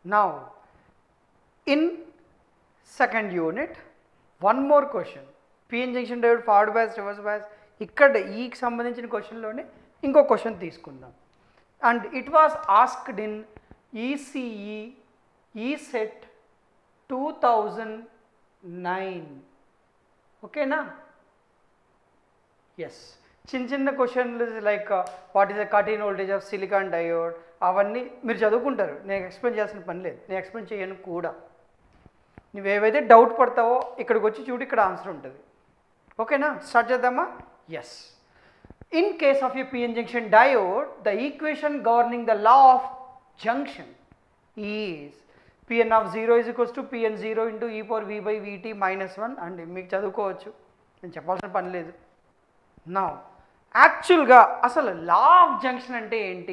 Now, in second unit, one more question. PN junction diode forward bias reverse bias ఇక్కడ ఈకి సంబంధించిన క్వశ్చన్లోనే ఇంకో క్వశ్చన్ తీసుకుందాం and it was asked in ECE E set two thousand nine ఓకేనా yes చిన్న చిన్న క్వశ్చన్లు like what is the cut in voltage of silicon diode అవన్నీ మీరు చదువుకుంటారు నేను ఎక్స్ప్లెయిన్ చేయాల్సిన పని లేదు నేను ఎక్స్ప్లెయిన్ చేయను కూడా నువ్వు ఏవైతే డౌట్ పడతావో ఇక్కడికి వచ్చి చూడు ఇక్కడ ఆన్సర్ ఉంటుంది ఓకేనా స్టార్ట్ చేద్దామా yes in case of a PN junction diode the equation governing the law of junction is PN of zero is equals to PN zero into E power V by VT minus one and మీకు చదువుకోవచ్చు నేను చెప్పాల్సిన పని లేదు నా యాక్చువల్గా అసలు లా of junction అంటే ఏంటి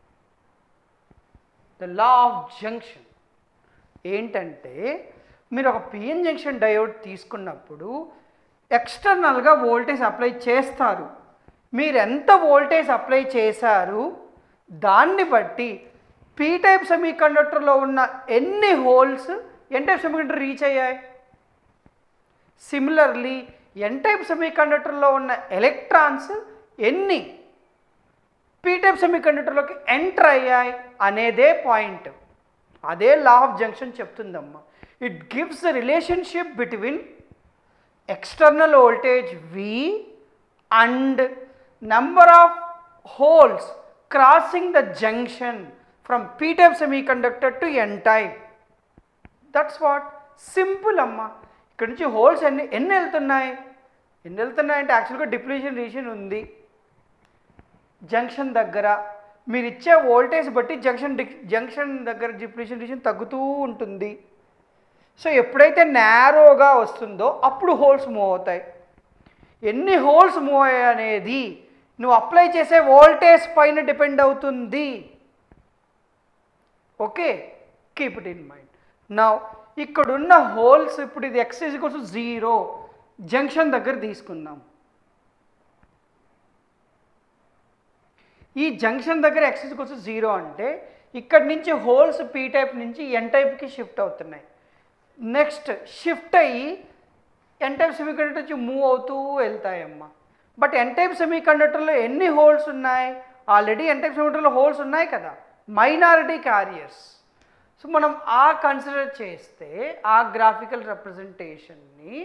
ద లా ఆఫ్ జంక్షన్ ఏంటంటే మీరు ఒక పిఎన్ జంక్షన్ డయోడ్ తీసుకున్నప్పుడు ఎక్స్టర్నల్గా వోల్టేజ్ అప్లై చేస్తారు మీరు ఎంత వోల్టేజ్ అప్లై చేశారు దాన్ని బట్టి పీ టైప్ సెమీకండక్టర్లో ఉన్న ఎన్ని holes N type semiconductor reach అయ్యాయి సిమిలర్లీ ఎన్ టైప్ సెమీకండక్టర్లో ఉన్న ఎలక్ట్రాన్స్ ఎన్ని పీ టైప్ సెమీకండక్టర్లోకి ఎంటర్ అయ్యాయి అనేదే పాయింట్ అదే లా ఆఫ్ జంక్షన్ చెప్తుందమ్మా it gives the relationship between external voltage V and number of holes crossing the junction from P type semiconductor to N type that's what simple అమ్మా ఇక్కడ నుంచి holes ఎన్ని ఎన్ని వెళ్తున్నాయి ఎన్ని వెళ్తున్నాయి అంటే యాక్చువల్గా డిప్లీషన్ రీజన్ ఉంది జంక్షన్ దగ్గర మీరు ఇచ్చే వోల్టేజ్ బట్టి జంక్షన్ డి జంక్షన్ దగ్గర డిప్లీషన్ రీజన్ తగ్గుతూ ఉంటుంది సో ఎప్పుడైతే నేరోగా వస్తుందో అప్పుడు హోల్స్ మూవ్ అవుతాయి ఎన్ని హోల్స్ మూవ్ అయ్యాయి అనేది నువ్వు అప్లై చేసే వోల్టేజ్ పైన డిపెండ్ అవుతుంది okay keep it in mind నా ఇక్కడున్న హోల్స్ ఇప్పుడు ఇది ఎక్స్ ఈక్వల్స్ జీరో జంక్షన్ దగ్గర తీసుకుందాం ఈ జంక్షన్ దగ్గర ఎక్స్ ఈక్వల్స్ జీరో అంటే ఇక్కడి నుంచి హోల్స్ పీ టైప్ నుంచి ఎన్ టైప్కి షిఫ్ట్ అవుతున్నాయి నెక్స్ట్ షిఫ్ట్ అయ్యి ఎన్ టైప్ సెమీకండక్టర్ నుంచి మూవ్ అవుతూ వెళ్తాయమ్మా బట్ ఎన్ టైప్ సెమీకండక్టర్లో ఎన్ని హోల్స్ ఉన్నాయి ఆల్రెడీ ఎన్ టైప్ సెమీకండక్టర్లో హోల్స్ ఉన్నాయి కదా మైనారిటీ క్యారియర్స్ సో మనం ఆ కన్సిడర్ చేస్తే ఆ గ్రాఫికల్ రిప్రజెంటేషన్ని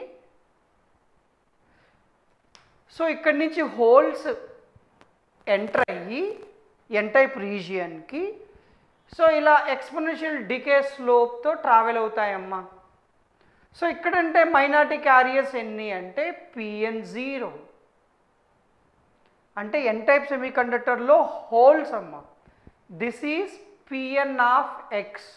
సో ఇక్కడి నుంచి హోల్స్ ఎంటర్ అయ్యి ఎన్ టైప్ రీజియన్కి సో ఇలా ఎక్స్పోనెన్షియల్ డికే స్లోప్తో ట్రావెల్ అవుతాయమ్మా సో ఇక్కడంటే మైనార్టీ క్యారియర్స్ ఎన్ని అంటే పిఎన్ జీరో అంటే ఎన్ టైప్ సెమీ కండక్టర్లో హోల్స్ అమ్మ this is PN of X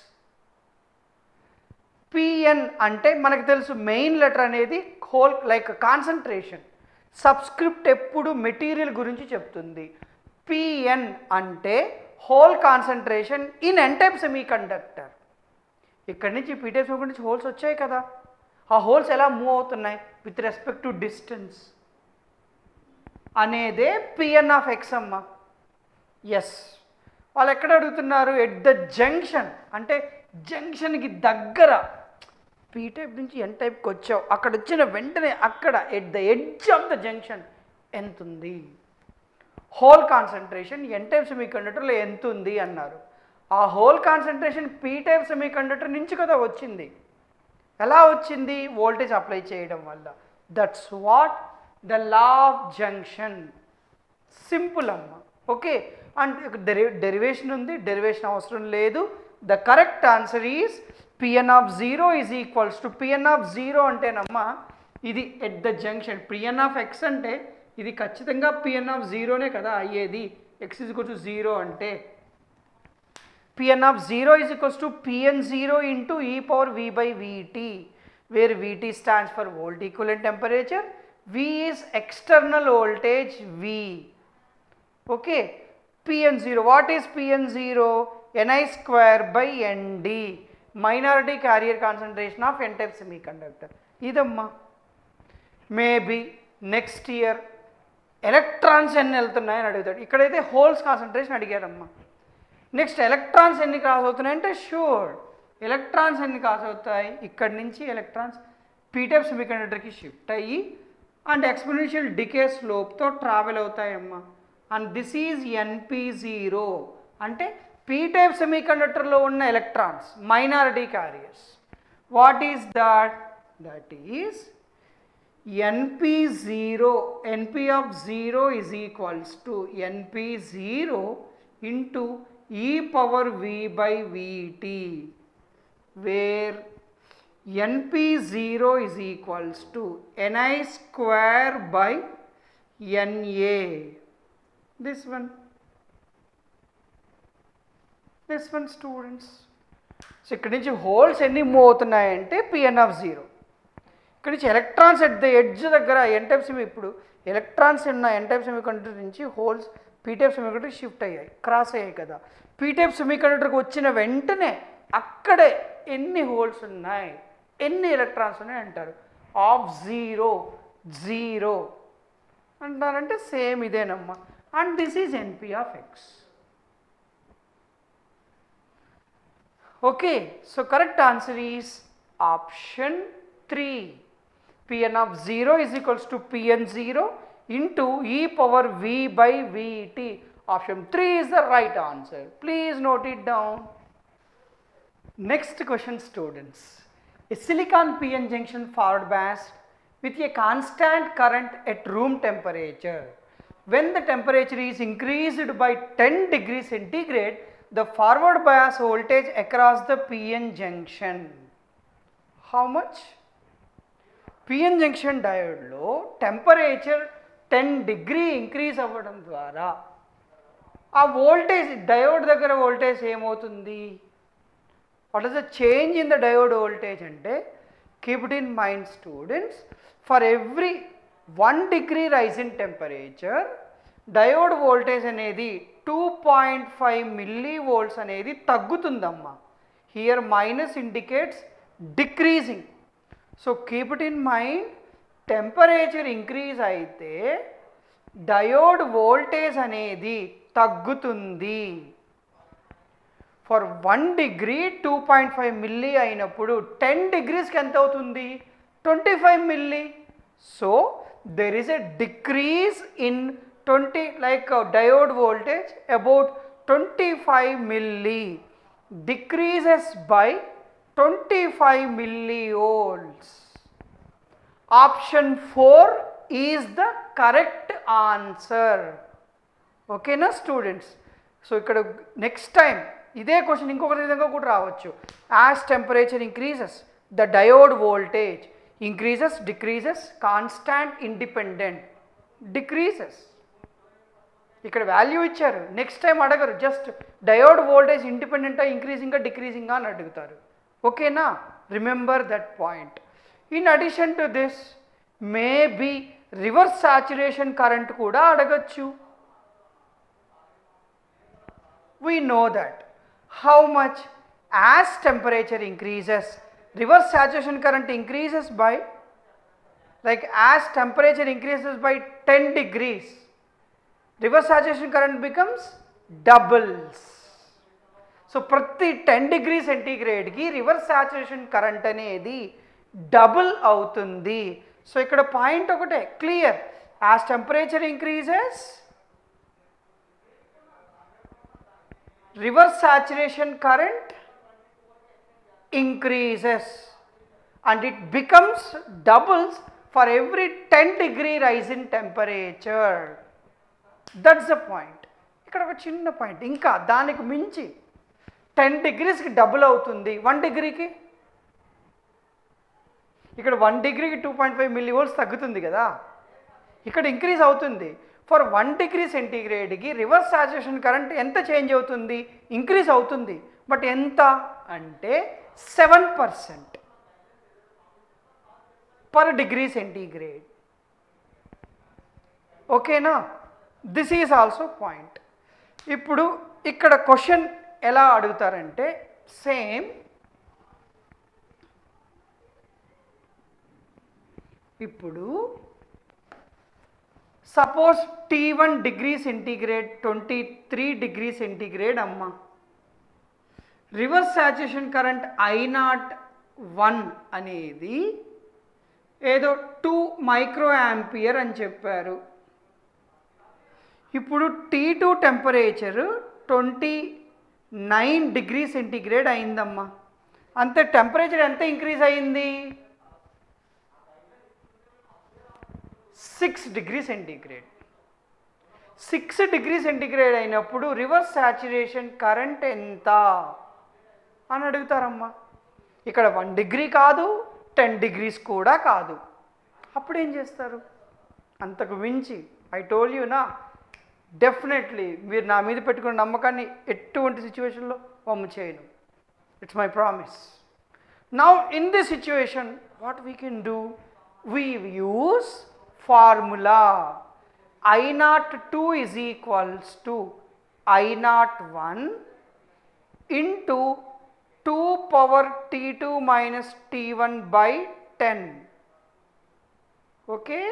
PN అంటే మనకు తెలుసు మెయిన్ లెటర్ అనేది హోల్ లైక్ కాన్సన్ట్రేషన్ సబ్స్క్రిప్ట్ ఎప్పుడు మెటీరియల్ గురించి చెప్తుంది పిఎన్ అంటే hole concentration in N type semi conductor ఇక్కడి నుంచి పీటైప్ సెమీ నుంచి హోల్స్ వచ్చాయి కదా ఆ హోల్స్ ఎలా మూవ్ అవుతున్నాయి విత్ రెస్పెక్ట్ టు డిస్టెన్స్ అనేదే పిఎన్ ఆఫ్ ఎక్స్ అమ్మ ఎస్ వాళ్ళు ఎక్కడ అడుగుతున్నారు ఎట్ ద జంక్షన్ అంటే జంక్షన్కి దగ్గర పీ టైప్ నుంచి ఎన్ టైప్కి వచ్చావు అక్కడ వచ్చిన వెంటనే అక్కడ at the edge of the junction ఎంత ఉంది hole concentration N type semi కండక్టర్లో ఎంత ఉంది అన్నారు ఆ hole concentration P type semi conductor నుంచి కదా వచ్చింది ఎలా వచ్చింది వోల్టేజ్ అప్లై చేయడం వల్ల that's what the law of junction simple అమ్మ ఓకే అండ్ డెరి డెరివేషన్ ఉంది డెరివేషన్ అవసరం లేదు the correct answer is PN of zero is equals to PN of zero అంటేనమ్మా ఇది at the junction PN of X అంటే ఇది ఖచ్చితంగా PN of జీరోనే కదా అయ్యేది X is equal to zero అంటే PN of zero is equals to PN zero into E power V by VT where VT stands for volt equivalent temperature V is external voltage V okay PN zero what is PN zero NI square by ND minority carrier concentration of N type semi conductor ఇదమ్మా maybe next year electrons ఎన్ని వెళ్తున్నాయని అడుగుతాడు ఇక్కడైతే holes concentration అడిగాడమ్మా next electrons ఎన్ని cross అవుతున్నాయంటే sure electrons ఎన్ని cross అవుతాయి ఇక్కడి నుంచి ఎలక్ట్రాన్స్ పీటైప్ సెమీకండక్టర్కి షిఫ్ట్ అయ్యి అండ్ ఎక్స్పోనెన్షియల్ డికే స్లోప్తో ట్రావెల్ అవుతాయమ్మా and this is NP zero అంటే పీ టైప్ సెమీకండక్టర్లో ఉన్న electrons minority carriers what is that that is NP zero NP of zero is equals to NP zero into E power V by VT where np0 is equals to ni square by na this one this one students so ఇక్కడి నుంచి holes ఎన్ని move అవుతున్నాయంటే PN of zero ఇక్కడి నుంచి electrons at the edge దగ్గర N type semi ఇప్పుడు electrons ఉన్న N type semi conductor నుంచి holes P type semi conductor shift అయ్యాయి క్రాస్ అయ్యాయి కదా పీ టైప్ సెమీ కండక్టర్కి వచ్చిన వెంటనే అక్కడే ఎన్ని హోల్స్ ఉన్నాయి ఎన్ని ఎలక్ట్రాన్స్ ఉన్నాయి అంటారు ఆఫ్ జీరో జీరో అంటారంటే సేమ్ ఇదేనమ్మా and this is NP of X okay so correct answer is option three pn of 0 is equals to pn 0 into e power v by vt. Option 3 is the right answer. Please note it down. Next question students. A silicon PN junction forward bias with a constant current at room temperature. When the temperature is increased by 10 degrees centigrade, the forward bias voltage across the PN junction. How much? PN junction డయోడ్లో temperature ten degree increase అవ్వడం ద్వారా ఆ voltage diode దగ్గర voltage ఏమవుతుంది what is the change in the diode voltage అంటే keep it in mind students for every one degree rise in temperature diode voltage అనేది two point five milli volts అనేది తగ్గుతుందమ్మా here minus indicates decreasing so keep it in mind temperature increase అయితే diode voltage అనేది తగ్గుతుంది for one degree two point five milli అయినప్పుడు ten డిగ్రీస్కి ఎంత అవుతుంది twenty five milli so there is a decrease in twenty like diode voltage about twenty five milli decreases by twenty five milli volts option four is the correct answer ఓకేనా students so ఇక్కడ next time ఇదే question ఇంకొక విధంగా కూడా రావచ్చు as temperature increases the diode voltage increases decreases constant independent decreases ఇక్కడ value ఇచ్చారు next time అడగరు జస్ట్ డయోడ్ వోల్టేజ్ ఇండిపెండెంటా ఇంక్రీజింగా డిక్రీజింగా అని అడుగుతారు ఓకేనా remember that point in addition to this maybe reverse saturation current కూడా అడగచ్చు we know that how much as temperature increases reverse saturation current increases by like as temperature increases by 10 degrees reverse saturation current becomes doubles so ప్రతి ten degree సెంటీగ్రేడ్కి reverse saturation current అనేది double అవుతుంది so ఇక్కడ point ఒకటే clear as temperature increases reverse saturation current increases and it becomes doubles for every 10 degree rise in temperature that's the point ఇక్కడ ఒక చిన్న point ఇంకా దానికి మించి టెన్ డిగ్రీస్కి డబుల్ అవుతుంది వన్ డిగ్రీకి ఇక్కడ వన్ డిగ్రీకి two point five milli volts తగ్గుతుంది కదా ఇక్కడ ఇంక్రీజ్ అవుతుంది ఫర్ వన్ డిగ్రీ సెంటీగ్రేడ్కి రివర్స్ సాచురేషన్ కరెంట్ ఎంత చేంజ్ అవుతుంది ఇంక్రీజ్ అవుతుంది బట్ ఎంత అంటే seven percent per degree centigrade ఓకేనా దిస్ ఈజ్ ఆల్సో పాయింట్ ఇప్పుడు ఇక్కడ క్వశ్చన్ ఎలా అడుగుతారంటే సేమ్ ఇప్పుడు suppose T one degree centigrade twenty three degree centigrade అమ్మ reverse saturation current I naught one అనేది ఏదో టూ మైక్రో యాంపియర్ అని చెప్పారు ఇప్పుడు T two temperature twenty nine degree centigrade అయిందమ్మా అంతే టెంపరేచర్ ఎంత ఇంక్రీజ్ అయింది six degree centigrade six degree centigrade అయినప్పుడు రివర్స్ సాచురేషన్ కరెంట్ ఎంత అని అడుగుతారమ్మా ఇక్కడ వన్ డిగ్రీ కాదు టెన్ డిగ్రీస్ కూడా కాదు అప్పుడు ఏం చేస్తారు అంతకు మించి ఐ టోల్ యూ నా డెఫినెట్లీ మీరు నా మీద పెట్టుకున్న నమ్మకాన్ని ఎటువంటి సిచ్యువేషన్లో వమ్ము చేయను it's my promise now in this situation what we can do we use formula I naught two is equals to I naught one into two power T two minus T one by ten okay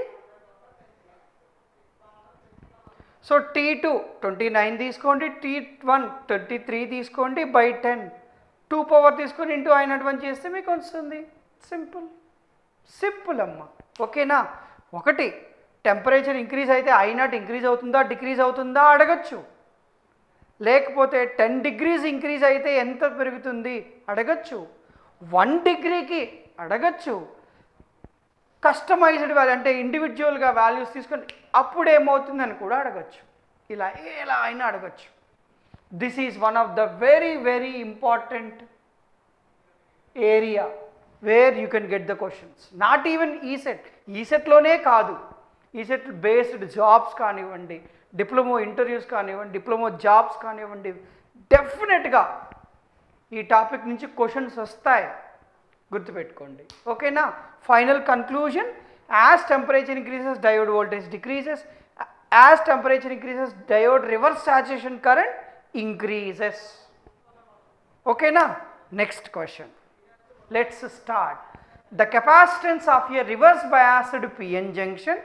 so T two twenty nine తీసుకోండి T one twenty three తీసుకోండి by ten two power తీసుకొని into అయినటువంటి చేస్తే మీకు వస్తుంది simple simple అమ్మ ఓకేనా ఒకటి టెంపరేచర్ ఇంక్రీజ్ అయితే ఐ నాట్ ఇంక్రీజ్ అవుతుందా డిక్రీజ్ అవుతుందా అడగచ్చు లేకపోతే టెన్ డిగ్రీస్ ఇంక్రీజ్ అయితే ఎంత పెరుగుతుంది అడగచ్చు వన్ డిగ్రీకి అడగచ్చు కస్టమైజ్డ్ వాల్యూ అంటే ఇండివిజువల్గా వాల్యూస్ తీసుకొని అప్పుడు ఏమవుతుందని కూడా అడగచ్చు ఇలా ఎలా అయినా అడగచ్చు this is one of the very very important area where you can get the questions not even ECET ఈ సెట్లోనే కాదు ఈ సెట్ బేస్డ్ జాబ్స్ కానివ్వండి డిప్లొమో ఇంటర్వ్యూస్ కానివ్వండి డిప్లొమో జాబ్స్ కానివ్వండి డెఫినెట్గా ఈ టాపిక్ నుంచి క్వశ్చన్స్ వస్తాయి గుర్తుపెట్టుకోండి ఓకేనా final conclusion as temperature increases diode voltage decreases as temperature increases diode reverse saturation current increases ఓకేనా next question let's start the capacitance of a reverse biased PN junction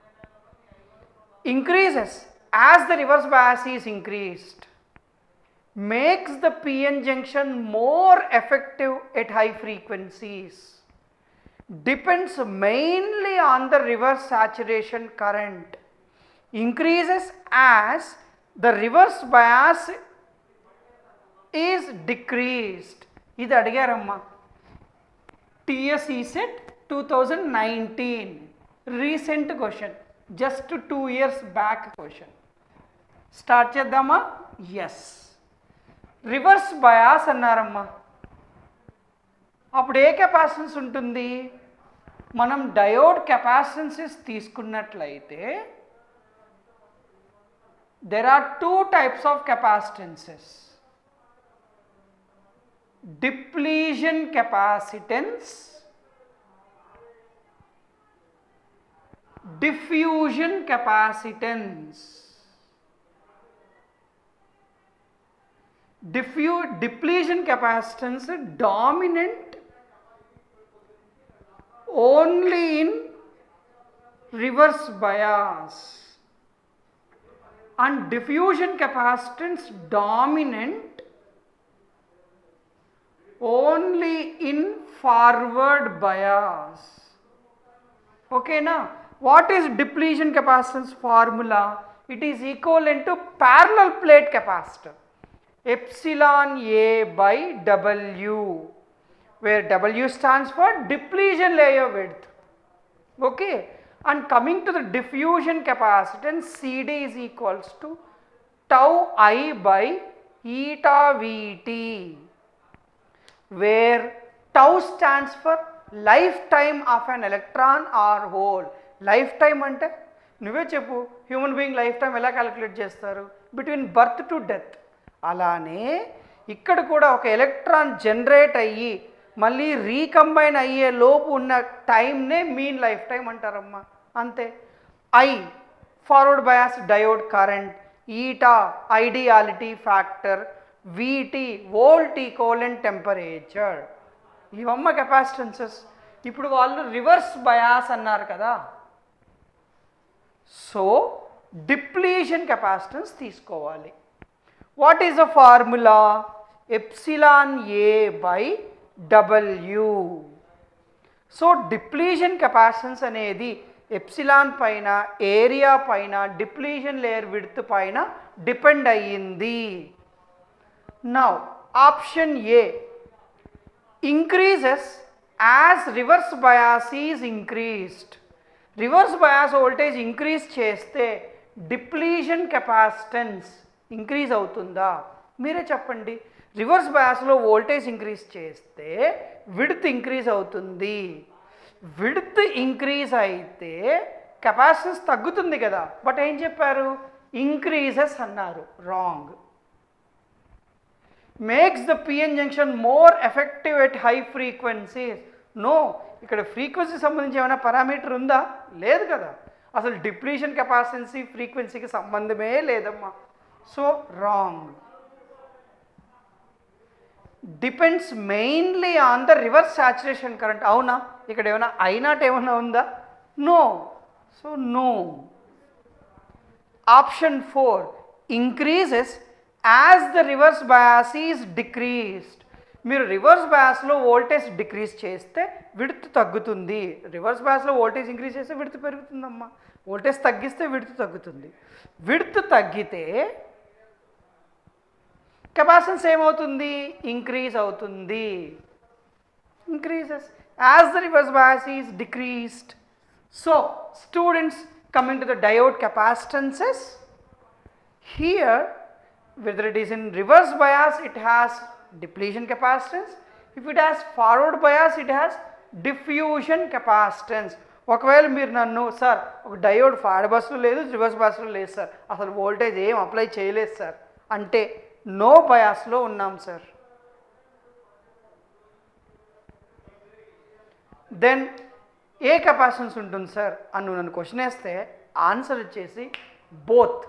increases as the reverse bias is increased makes the PN junction more effective at high frequencies depends mainly on the reverse saturation current increases as the reverse bias is decreased ఇది అడిగారమ్మా TS ECET two thousand nineteen recent question just two years back question start చేద్దామా yes reverse bias అన్నారమ్మా అప్పుడు ఏ capacitance ఉంటుంది మనం diode capacitances తీసుకున్నట్లయితే there are two types of capacitances depletion capacitance diffusion capacitance diffuse depletion capacitance dominant only in reverse bias and diffusion capacitance dominant only in forward bias okay now what is depletion capacitance formula it is equivalent to parallel plate capacitor epsilon a by w where w stands for depletion layer width okay and coming to the diffusion capacitance cd is equals to tau i by eta vt where tau stands for lifetime of an electron or hole lifetime అంటే నువ్వే చెప్పు human being lifetime ఎలా calculate చేస్తారు between birth to death అలానే ఇక్కడ కూడా ఒక electron generate అయ్యి మళ్ళీ రీకంబైన్ అయ్యే లోపు ఉన్న టైంనే మీన్ లైఫ్ టైం అంటారమ్మా అంతే I forward bias diode current eta ideality factor వీటి వోల్ట్ ఈకోలెంట్ టెంపరేచర్ ఇవమ్మ కెపాసిటెన్సెస్ ఇప్పుడు వాళ్ళు రివర్స్ బయాస్ అన్నారు కదా సో డిప్లీషన్ కెపాసిటెన్స్ తీసుకోవాలి what is the formula epsilon A by W so depletion capacitance అనేది ఎప్సిలాన్ పైన ఏరియా పైన డిప్లీషన్ లేయర్ విడ్త్ పైన డిపెండ్ అయ్యింది now option A increases as reverse bias is increased reverse bias voltage increase చేస్తే depletion capacitance increase అవుతుందా మీరే చెప్పండి reverse బయాస్లో వోల్టేజ్ ఇంక్రీజ్ చేస్తే విడ్త్ ఇంక్రీజ్ అవుతుంది విడ్త్ ఇంక్రీజ్ అయితే కెపాసిటెన్స్ తగ్గుతుంది కదా బట్ ఏం చెప్పారు ఇంక్రీజెస్ అన్నారు wrong makes the PN junction more effective at high frequencies no ఇక్కడ ఫ్రీక్వెన్సీ సంబంధించి ఏమైనా పారామీటర్ ఉందా లేదు కదా అసలు డిప్లీషన్ కెపాసిటెన్సీ ఫ్రీక్వెన్సీకి సంబంధమే లేదమ్మా so wrong depends mainly on the reverse saturation current అవునా ఇక్కడ ఏమైనా ఐనాట్ ఏమైనా ఉందా no so no option four increases as the reverse bias is decreased మీరు రివర్స్ బయాస్లో వోల్టేజ్ డిక్రీజ్ చేస్తే విడుతు తగ్గుతుంది రివర్స్ బయాస్లో వోల్టేజ్ ఇంక్రీజ్ చేస్తే విడుతు పెరుగుతుందమ్మా వోల్టేజ్ తగ్గిస్తే విడుతు తగ్గుతుంది విడుతు తగ్గితే కెపాసిటెన్స్ ఏమవుతుంది ఇంక్రీజ్ అవుతుంది increases as the reverse bias is decreased. So, students coming to the diode capacitances, here whether it is in reverse bias it has depletion capacitance, if it has forward bias it has diffusion capacitance. ఒకవేళ మీరు నన్ను sir ఒక diode forward బస్సులో లేదు reverse బస్సులో లేదు sir అసలు voltage ఏం అప్లై చేయలేదు సార్ అంటే నో బయాస్లో ఉన్నాం సార్ దెన్ ఏ కెపాసిటెన్స్ ఉంటుంది సార్ అని నువ్వు నన్ను క్వశ్చన్ వేస్తే ఆన్సర్ వచ్చేసి బోత్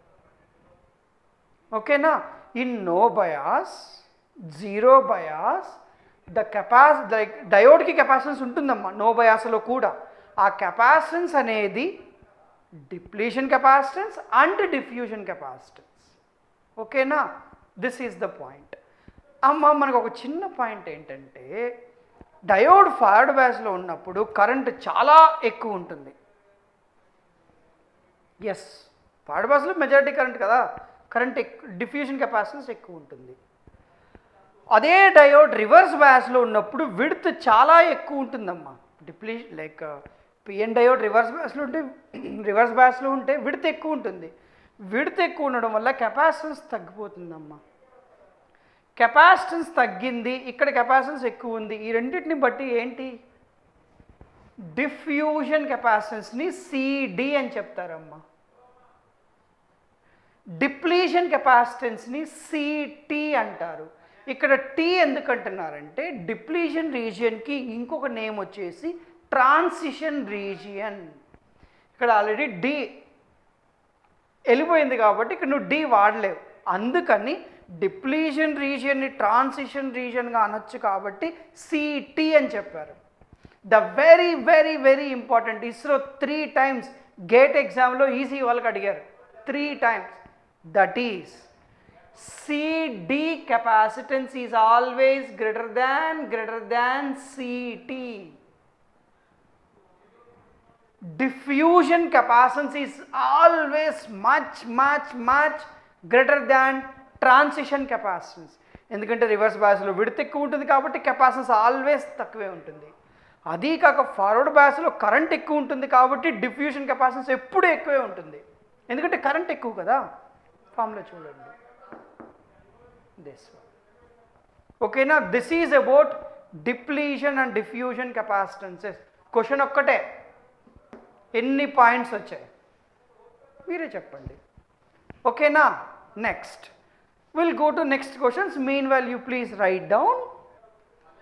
ఓకేనా in no bias zero bias the కెపాస్ డయోడ్కి కెపాసిటెన్స్ ఉంటుందమ్మా నో బయాస్లో కూడా ఆ కెపాసిటెన్స్ అనేది depletion capacitance and diffusion capacitance ఓకేనా దిస్ ఈజ్ ద పాయింట్ అమ్మ మనకు ఒక చిన్న పాయింట్ ఏంటంటే డయోడ్ ఫార్వర్డ్ బ్యాస్లో ఉన్నప్పుడు కరెంట్ చాలా ఎక్కువ ఉంటుంది ఎస్ ఫార్వర్డ్ బ్యాస్లో మెజారిటీ కరెంట్ కదా కరెంట్ ఎక్కువ డిఫ్యూజన్ కెపాసిటెన్స్ ఎక్కువ ఉంటుంది అదే డయోడ్ రివర్స్ బ్యాస్లో ఉన్నప్పుడు విడ్త్ చాలా ఎక్కువ ఉంటుందమ్మా డిప్లీ లైక్ పిఎన్ డయోడ్ రివర్స్ బ్యాస్లో ఉంటే రివర్స్ బ్యాస్లో ఉంటే విడ్త్ ఎక్కువ ఉంటుంది విడ్త్ ఎక్కువ ఉండడం వల్ల కెపాసిటెన్స్ తగ్గిపోతుందమ్మా కెపాసిటెన్స్ తగ్గింది ఇక్కడ కెపాసిటెన్స్ ఎక్కువ ఉంది ఈ రెండింటిని బట్టి ఏంటి డిఫ్యూజన్ కెపాసిటెన్స్ని సిడి అని చెప్తారమ్మా డిప్లీషన్ కెపాసిటెన్స్ని సిటి అంటారు ఇక్కడ టీ ఎందుకు అంటున్నారంటే డిప్లీషన్ రీజియన్కి ఇంకొక నేమ్ వచ్చేసి ట్రాన్సిషన్ రీజియన్ ఇక్కడ ఆల్రెడీ డి వెళ్ళిపోయింది కాబట్టి ఇక్కడ నువ్వు డి వాడలేవు అందుకని డిప్లీషన్ రీజియన్ని ట్రాన్సిషన్ రీజియన్గా అనొచ్చు కాబట్టి సిటి అని చెప్పారు the very very very important ISRO three times GATE ఎగ్జామ్లో ఈజీ వాళ్ళకి అడిగారు three times that is CD capacitance is always greater than greater than CT diffusion capacitance is always much much much greater than transition capacitance ఎందుకంటే reverse బయాస్లో width ఎక్కువ ఉంటుంది కాబట్టి capacitance always తక్కువే ఉంటుంది అదీ కాక ఫార్వర్డ్ బయాస్లో కరెంట్ ఎక్కువ ఉంటుంది కాబట్టి డిఫ్యూషన్ కెపాసిటెన్స్ ఎప్పుడూ ఎక్కువే ఉంటుంది ఎందుకంటే కరెంట్ ఎక్కువ కదా ఫామ్లో చూడండి దిస్ ఓకేనా this is about depletion and diffusion capacitances question ఒక్కటే ఎన్ని పాయింట్స్ వచ్చాయి మీరే చెప్పండి ఓకేనా next will go to next questions meanwhile you please write down